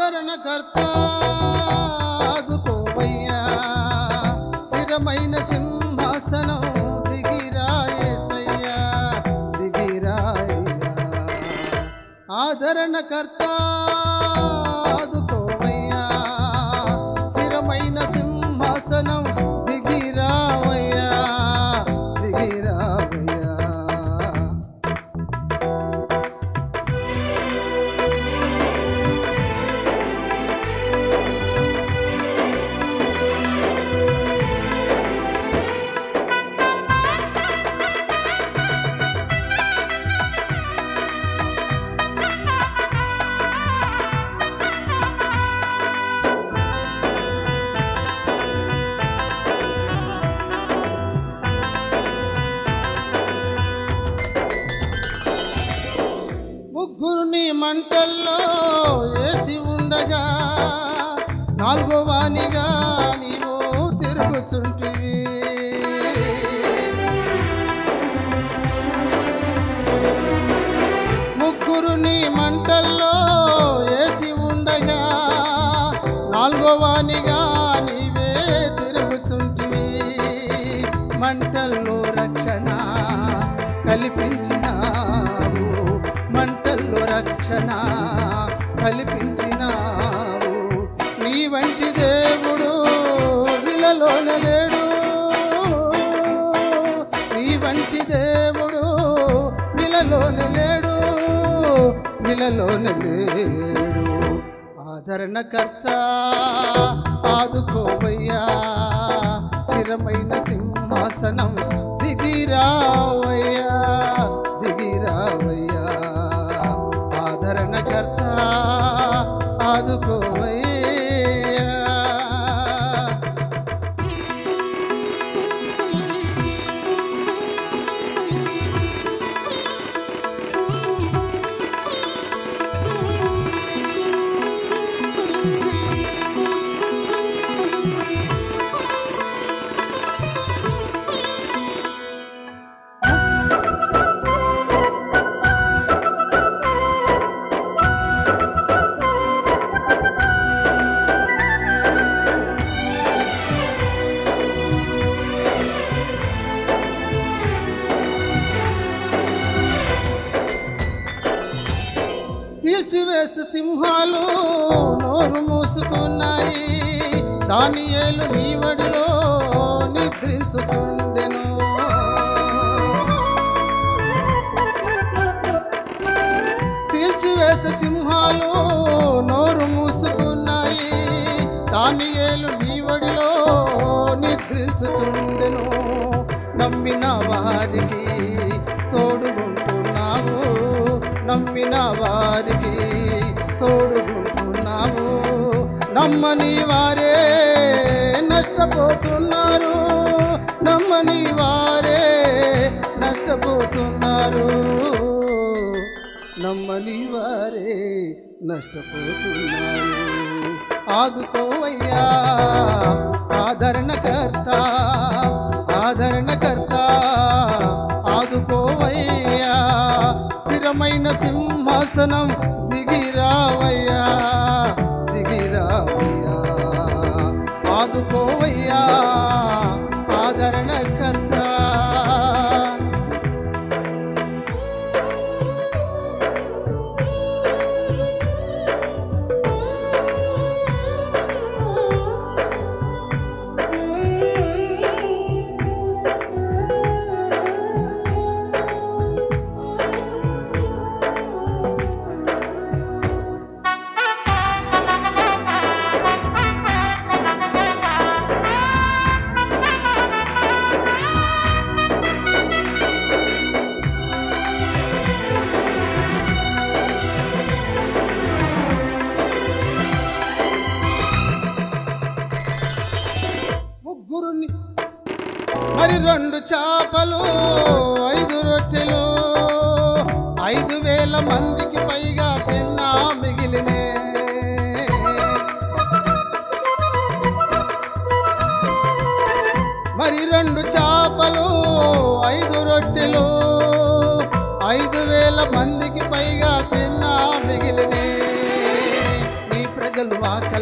ఆదరణకర్త ఆదుకోవయ్యా స్థిరమైన సింహాసనం దిగిరాయేసయ్యా దిగిరాయ్యా ఆదరణకర్త ఆదుకోవయ్యా స్థిరమైన సింహాసనం దిగిరావయ్యా దిగిరావయ్యా ముగ్గురిని మంటల్లో వేసి ఉండగా నాలుగో వానిగా నీవు తిరుగుచుంటివి ముగ్గురుని మంటల్లో వేసి ఉండగా నాలుగో వానిగా నీవే తిరుగుచుంటివి మంటల్లో రక్షణ కల్పించినావు మంటల్లో రక్షణ కల్పించినావు నీ వంటి దేవుడు విలలోన లేడు నీ వంటి దేవుడు విలలోన లేడు విలలోన లేడు ఆదరణకర్త ఆదుకోవయ్యా స్థిరమైన సింహాసనం దిగిరావయ్యా దిగిరావయ్యా ఆదరణకర్త ఆదుకోవయ్యా చీల్చివేసి సింహాలు నోరు మూసుకున్నాయి దానియేలు నీ వడిలో నిద్రించుచుండెను చీల్చివేసి సింహాలు నోరు మూసుకున్నాయి దానియేలు నీ వడిలో నిద్రించుచుండెను నమ్మిన వారికి తోడుగుంటున్నావు నమ్మిన వారికి తోడుగుంటున్నావు నమ్మని వారే నష్టపోతున్నారు నమ్మని వారే నష్టపోతున్నారు నమ్మని వారే నష్టపోతున్నారు ఆదుకోవయ్యా ఆదరణకర్త ఆదరణకర్త ఆదుకోవయ్యా స్థిరమైన సింహాసనం దిగిరావయ్యా దిగిరావయ్యా ఆదుకోవయ్యా ఆదరణకర్త ముగ్గురుని మరి రెండు చేపలు ఐదు రొట్టెలు ఐదు వేల మందికి పైగా తిన్నా మిగిలినే మరి రెండు చేపలు ఐదు రొట్టెలు ఐదు వేల మందికి పైగా తిన్నా మిగిలినే నీ ప్రజలు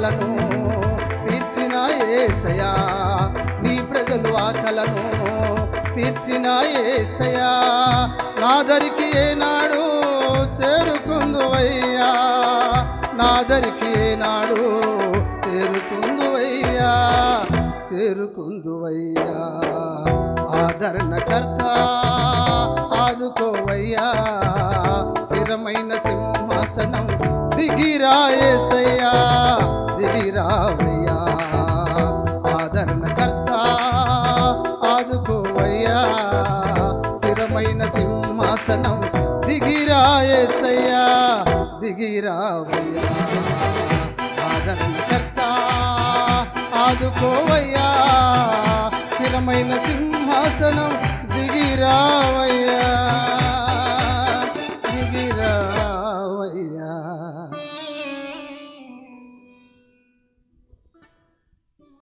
ఆకలను తీర్చిన ఏసయా నీ ప్రజలు ఆకలను తీర్చిన ఏసయా నా దరికి ఏనాడు చేరుకుందువయ్యా నా దరికి ఏనాడు చేరుకుందువయ్యా చేరుకుందువయ్యా ఆదరణకర్త ఆదుకోవయ్యా స్థిరమైన సింహాసనం దిగిరాయేసయ్యా దిగిరావయ్యా ఆదరణకర్త ఆదుకోవయ్యా స్థిరమైన సింహాసనం దిగిరాయేసయ్యా దిగిరావయ్యా ఆదరణకర్త ఆదుకోవయ్యా స్థిరమైన సింహాసనం దిగిరావయ్యా